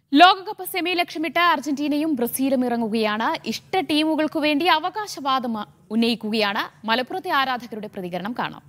ലോകകപ്പ് സെമി ലക്ഷ്യമിട്ട് അർജന്റീനയും ബ്രസീലും ഇറങ്ങുകയാണ് ഇഷ്ട ടീമുകൾക്കു വേണ്ടി അവകാശവാദം ഉന്നയിക്കുകയാണ് മലപ്പുറത്തെ ആരാധകരുടെ പ്രതികരണം കാണാം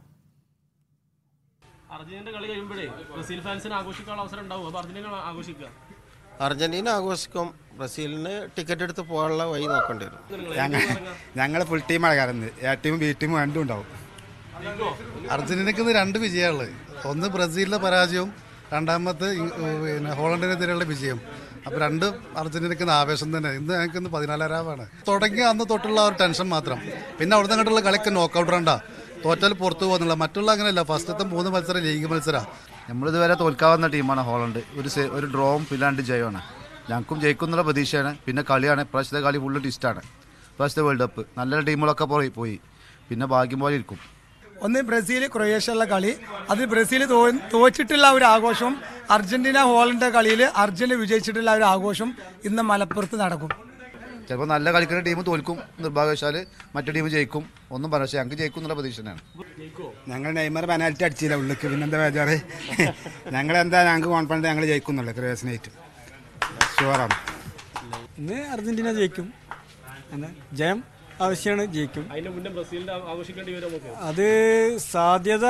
അർജന്റീന കളി കഴിയുമ്പോഴേ ബ്രസീൽ ഫാൻസിന് ആഘോഷിക്കാനുള്ള അവസരം ഉണ്ടാവും അപ്പൊ അർജന്റീന ആഘോഷിക്കുക അർജന്റീന ആഘോഷിക്കും ബ്രസീലിന് ടിക്കറ്റ് എടുത്ത് പോകാനുള്ള വഴി നോക്കേണ്ടി വരും ഞങ്ങൾ ഞങ്ങൾ ഫുൾ ടീമാണ് കയറുന്നത് എ ടീമും ബി ടീമും രണ്ടും ഉണ്ടാവും അർജന്റീനക്ക് ഇന്ന് രണ്ട് വിജയമുള്ളത് ഒന്ന് ബ്രസീലിലെ പരാജയവും രണ്ടാമത്തെ ഇ- പിന്നെ ഹോളണ്ടിനെതിരെയുള്ള വിജയം അപ്പോൾ രണ്ട് അർജന്റീനക്ക് ഇന്ന് ആവേശം തന്നെ ഇന്ന് ഞങ്ങൾക്ക് ഇന്ന് പതിനാലാരാവാണ് തുടങ്ങിയ അന്ന് തൊട്ടുള്ള ആ ഒരു ടെൻഷൻ മാത്രം പിന്നെ അവിടുന്ന് അങ്ങോട്ടുള്ള കളിക്ക് നോക്കൗട്ട് റണ്ടാ തോറ്റാൽ പുറത്തു പോകുന്നില്ല മറ്റുള്ള അങ്ങനെയല്ല ഫസ്റ്റത്തെ മൂന്ന് മത്സരം ലീഗ് മത്സരം നമ്മളിതുവരെ തോൽക്കാവുന്ന ടീമാണ് ഹോളണ്ട് ഒരു സെ- ഒരു ഡ്രോവും പിന്നെ രണ്ട് ജയമാണ് ഞങ്ങൾക്കും ജയിക്കും എന്നുള്ള പ്രതീക്ഷയാണ് പിന്നെ കളിയാണ് ഇപ്രാവശ്യത്തെ കളി ഫുള്ള് ടിസ്റ്റാണ് ഇപ്രാവശ്യത്തെ വേൾഡ് കപ്പ് നല്ല ടീമുകളൊക്കെ പോയി പോയി പിന്നെ ഭാഗ്യം പോലെ ഇരിക്കും ഒന്ന് ബ്രസീൽ ക്രൊയേഷ്യയുള്ള കളി അതിൽ ബ്രസീൽ തോ തോറ്റിട്ടുള്ള ഒരു ആഘോഷവും അർജന്റീന ഹോളണ്ട് കളിയിൽ അർജന്റീന വിജയിച്ചിട്ടുള്ള ഒരു ആഘോഷം ഇന്ന് മലപ്പുറത്ത് നടക്കും ചിലപ്പോൾ നല്ല കളിക്കുന്ന ടീം തോൽക്കും നിർഭാഗ്യവശാൽ മറ്റു ടീം ജയിക്കും ഒന്നും പറയാം പക്ഷേ ഞങ്ങൾക്ക് ജയിക്കും എന്നുള്ള പ്രതീക്ഷയാണ് ഞങ്ങൾ നെയ്മർ പെനാൽറ്റി അടിച്ചില്ല ഉള്ളിക്ക് പിന്നെന്താ ബേജാറ് ഞങ്ങൾ എന്താ ഞങ്ങൾക്ക് കോൺഫിഡൻറ്റ് ഞങ്ങൾ ജയിക്കുന്നുള്ളൂ ക്രിയേഷനായിട്ട് ഷുവറാണ് ഇന്ന് അർജന്റീന ജയിക്കും അങ്ങനെ ജയം ആവശ്യമാണ് ജയിക്കും അതിന്റെ മുന്നേ ബ്രസീലിന്റെ ആ- ആഘോഷിക്കേണ്ടി വരും നമുക്ക് അത് സാധ്യത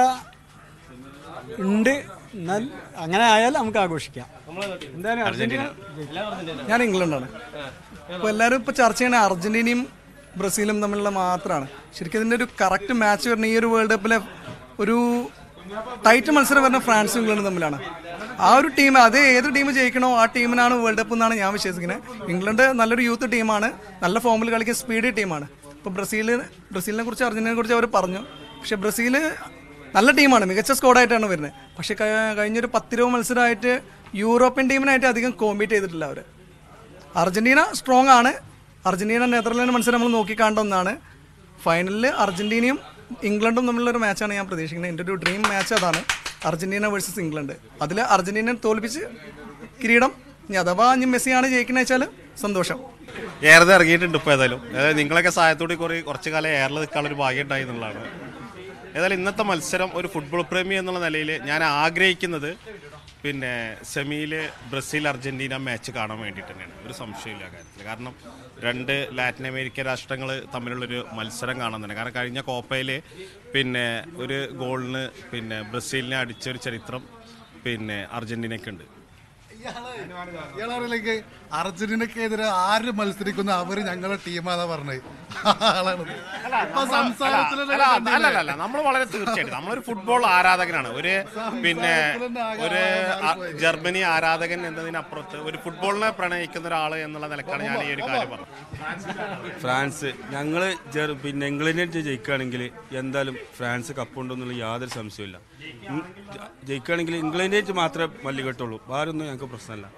ഉണ്ട് എന്നാൽ അങ്ങനെ ആയാൽ നമുക്ക് ആഘോഷിക്കാം എന്തായാലും അർജന്റീന ഞാൻ ഇംഗ്ലണ്ടാണ് അപ്പോൾ എല്ലാവരും ഇപ്പോൾ ചർച്ച ചെയ്യണ അർജന്റീനയും ബ്രസീലും തമ്മിലുള്ള മാത്രമാണ് ശരിക്കും ഇതിൻ്റെ ഒരു കറക്റ്റ് മാച്ച് വരുന്ന ഈ ഒരു വേൾഡ് കപ്പിലെ ഒരു ടൈറ്റ് മത്സരം വരുന്ന ഫ്രാൻസും ഇംഗ്ലണ്ടും തമ്മിലാണ് ആ ഒരു ടീം അത് ഏത് ടീം ജയിക്കണോ ആ ടീമിനാണ് വേൾഡ് കപ്പ് എന്നാണ് ഞാൻ വിശ്വസിക്കുന്നത് ഇംഗ്ലണ്ട് നല്ലൊരു യൂത്ത് ടീമാണ് നല്ല ഫോമിൽ കളിക്കുന്ന സ്പീഡ് ടീമാണ് ഇപ്പോൾ ബ്രസീൽ ബ്രസീലിനെ കുറിച്ച് അർജന്റീനയെ കുറിച്ച് അവർ പറഞ്ഞു പക്ഷേ ബ്രസീൽ നല്ല ടീമാണ് മികച്ച സ്കോഡായിട്ടാണ് വരുന്നത് പക്ഷേ ക- കഴിഞ്ഞൊരു പത്തിരുപത് മത്സരമായിട്ട് യൂറോപ്യൻ ടീമിനായിട്ട് അധികം കോമ്പീറ്റ് ചെയ്തിട്ടില്ല അവർ അർജന്റീന സ്ട്രോങ് ആണ് അർജന്റീന നെതർലാൻഡ് മത്സരം നമ്മൾ നോക്കിക്കാണ്ട ഒന്നാണ് ഫൈനലിൽ അർജന്റീനയും ഇംഗ്ലണ്ടും തമ്മിലുള്ള ഒരു മാച്ചാണ് ഞാൻ പ്രതീക്ഷിക്കുന്നത് എൻ്റെ ഒരു ഡ്രീം മാച്ച് അതാണ് അർജന്റീന വേഴ്സസ് ഇംഗ്ലണ്ട് അതിൽ അർജന്റീന തോൽപ്പിച്ച് കിരീടം ഇനി അഥവാ ഇനി മെസ്സിയാണ് ജയിക്കുന്നത് വെച്ചാൽ സന്തോഷം ഏറെ ഇറങ്ങിയിട്ടുണ്ട് ഇപ്പോൾ ഏതായാലും അതായത് നിങ്ങളൊക്കെ സഹായത്തോടെ കുറേ കുറച്ച് കാലം എയറിൽ നിൽക്കാനുള്ള ഒരു ഭാഗ്യം ഉണ്ടായി എന്നുള്ളതാണ് ഏതായാലും ഇന്നത്തെ മത്സരം ഒരു ഫുട്ബോൾ പ്രേമി എന്നുള്ള നിലയിൽ ഞാൻ ആഗ്രഹിക്കുന്നത് പിന്നെ സെമിയിൽ ബ്രസീൽ അർജന്റീന മാച്ച് കാണാൻ വേണ്ടിയിട്ട് തന്നെയാണ് ഒരു സംശയമില്ല ആ കാര്യത്തിൽ കാരണം രണ്ട് ലാറ്റിൻ അമേരിക്കൻ രാഷ്ട്രങ്ങൾ തമ്മിലുള്ളൊരു മത്സരം കാണാൻ തന്നെ കാരണം കഴിഞ്ഞ കോപ്പയിൽ പിന്നെ ഒരു ഗോളിന് പിന്നെ ബ്രസീലിനെ അടിച്ചൊരു ചരിത്രം പിന്നെ അർജന്റീനയ്ക്കുണ്ട് ഇയാളറിയില്ലെങ്കിൽ അർജന്റീനക്കെതിരെ ആര് മത്സരിക്കുന്നു അവര് ഞങ്ങളുടെ ടീമാന്നാ പറഞ്ഞത് ആളാണ് ഇപ്പൊ സംസാരത്തിലുള്ള അല്ല, അല്ല, അല്ല, അല്ല, നമ്മൾ വളരെ തീർച്ചയായിട്ടും നമ്മളൊരു ഫുട്ബോൾ ആരാധകനാണ് ഒരു പിന്നെ ഒരു അ- ജർമ്മനി ആരാധകൻ എന്നതിനപ്പുറത്ത് ഒരു ഫുട്ബോളിനെ പ്രണയിക്കുന്ന ഒരാൾ എന്നുള്ള നിലക്കാണ് ഞാൻ ഈ ഒരു കാര്യം പറഞ്ഞത് ഫ്രാൻസ് ഞങ്ങൾ പിന്നെ ഇംഗ്ലണ്ടിനെ ജയിക്കുകയാണെങ്കിൽ എന്തായാലും ഫ്രാൻസ് കപ്പുണ്ടെന്നുള്ള യാതൊരു സംശയമില്ല ഇം- ജയിക്കുകയാണെങ്കിൽ ഇംഗ്ലണ്ടിനായിട്ട് മാത്രമേ മല്ലി കെട്ടുള്ളൂ വേറൊന്നും ഞങ്ങൾക്ക് പ്രശ്നമല്ല